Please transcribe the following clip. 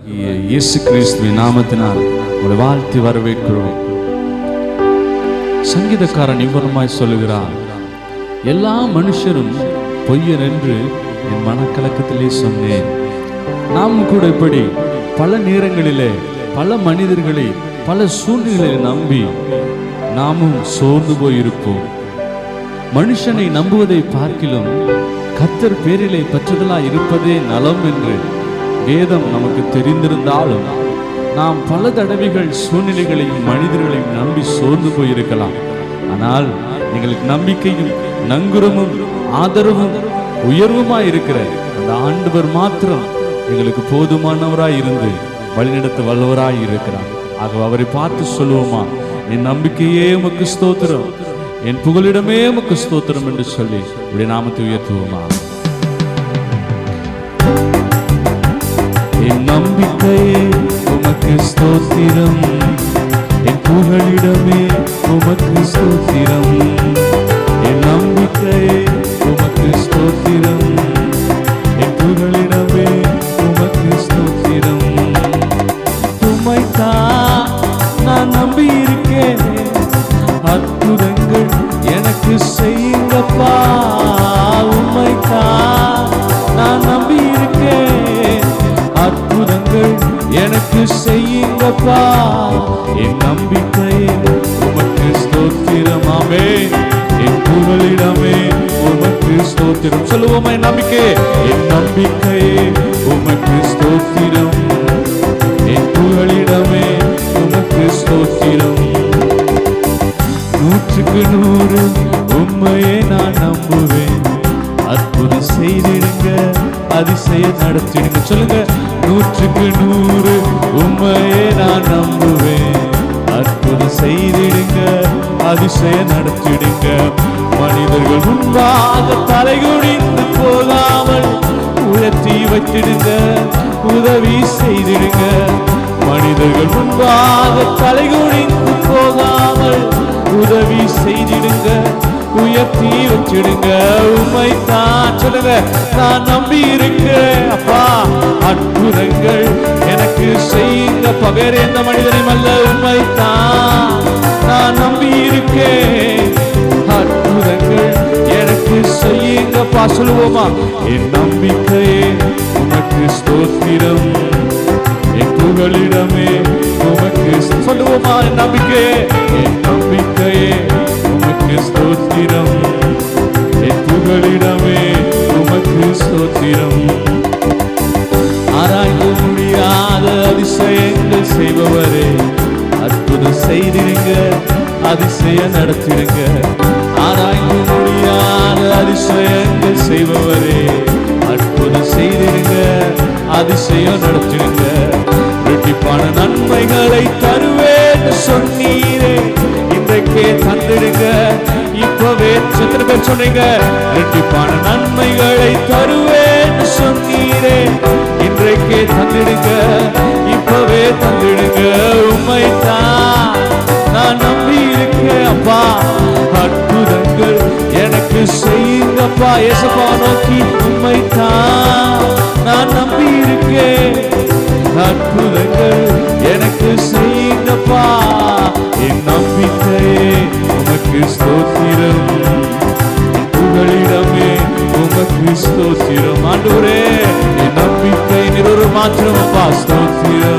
ஆண்டவராகிய இயேசு கிறிஸ்துவின் நாமத்தினால் உங்களை வாழ்த்தி வரவேற்கிறோம் சங்கீதக்காரன் இவ்வளமாய் சொல்லுகிறார் எல்லா மனுஷரும் பொய்யர் என்று என் மனக்கலக்கத்திலே சொன்னேன் நாம் கூட இப்படி பல நேரங்களிலே பல மனிதர்களை பல சூழ்நிலைகளை நம்பி நாமும் சோர்ந்து போயிருப்போம் மனுஷனை நம்புவதை பார்க்கிலும் கத்தர் பேரிலே பற்றுதலாய் இருப்பதே நலம் என்று வேதம் நமக்கு தெரிந்திருந்தாலும் நாம் பல தடவைகள் சூழ்நிலைகளையும் மனிதர்களையும் நம்பி சோர்ந்து போயிருக்கலாம் ஆனால் எங்களுக்கு நம்பிக்கையும் நங்குரமும் ஆதரவும் உயர்வுமாய் இருக்கிற அந்த ஆண்டவர் மாத்திரம் எங்களுக்கு போதுமானவராய் இருந்து வழிநடத்த வல்லவராய் இருக்கிறார் ஆக அவரை பார்த்து சொல்லுவோமா என் நம்பிக்கையே உமக்கு ஸ்தோத்திரம் என் புகலிடமே உமக்கு ஸ்தோத்திரம் என்று சொல்லி உடைய நாமத்தை உயர்த்துவோமா என் நம்பிக்கையே உமக்கு ஸ்தோத்திரம் என் புகழிடமே உமக்கு ஸ்தோத்திரம் என் நம்பிக்கையே உமக்கு ஸ்தோத்திரம் என் புகழிடமே உமக்கு ஸ்தோத்திரம் உம்மைத்தான் நான் நம்பி இருக்கேன் அற்புதங்கள் எனக்கு செய்யுங்கப்பா உம்மைத்தான் நான் நம்பி இருக்கேன் அற்புதங்கள் எனக்கு செய்யுங்கப்பா என் நம்பிக்கையே உமக்கு ஸ்தோத்திரமாமே என் புகழிடமே உமக்கு ஸ்தோத்திரம் சொல்லுவோமா என் நம்பிக்கை என் நம்பிக்கையே உமக்கு ஸ்தோத்திரம் என் புகழிடமே உமக்கு ஸ்தோத்திரம் நூற்றுக்கு நூறு உண்மையை நான் நம்புவேன் அற்புதம் செய்திடுங்க அதிசய நடத்திடுங்க சொல்லுங்க நூற்றுக்கு நூறு உண்மையை நான் நம்புவேன் அற்புதம் செய்திடுங்க அதிசய நடத்திடுங்க மனிதர்கள் முன்பாக தலைகுடிந்து போகாமல் உயர்த்தி வைத்திடுங்க உதவி செய்திடுங்க மனிதர்கள் முன்பாக தலைகுடிந்து போகாமல் உதவி செய்திடுங்க உயர்த்தி வச்சிடுங்க உண்மை தான் சொல்லுங்க நான் நம்பி இருக்கேன் அப்பா அற்புதங்கள் எனக்கு செய்யுங்க பகர் எந்த மனிதனையும் அல்ல உண்மை தான் நான் நம்பி இருக்கேன் அற்புதங்கள் எனக்கு செய்யுங்கப்பா சொல்லுவோமா என் நம்பிக்கையே உனக்கு ஸ்தோத்திரம் என் புகழிடமே உமக்கு சொல்லுவோமா என் நம்பிக்கையே என் நம்பிக்கையே உமக்கு ஸ்தோத்திரம் என் புகழிடமே உமக்கு ஸ்தோத்திரம் ஆராய்ந்து முடியாத அதிசயங்கள் செய்பவரே அற்புதம் செய்திருங்க அதிசயம் நடத்திடுங்க ஆராய்ந்து முடியாத அதிசயங்கள் செய்பவரே அற்புதம் செய்திருங்க அதிசயம் நடத்திடுங்க ரெட்டிப்பான நன்மைகளை தருவேன் சொன்னீரே இன்றைக்கே தந்துடுங்க இப்பவே எத்தனை பேர் சொன்னீங்க ரெட்டிப்பான நன்மைகளை தருவேன் சொன்னீரே இன்றைக்கே தந்துடுங்க இப்பவே தந்துடுங்க உண்மை தான் நான் நம்பி இருக்கேன் அப்பா அற்புதங்கள் எனக்கு செய்யுங்கப்பா ஏசப்பா நோக்கி உண்மை தான் நான் நம்பி இருக்கேன் அற்புதங்கள் எனக்கு செய்யுங்கப்பா என் நம்பிக்கையே உமக்கு ஸ்தோத்திரம் என் புகழிடமே உமக்கு ஸ்தோத்திரம் ஆண்டவரே என் நம்பிக்கை நிறுவ மாத்திரம் அப்பா ஸ்தோத்திரம்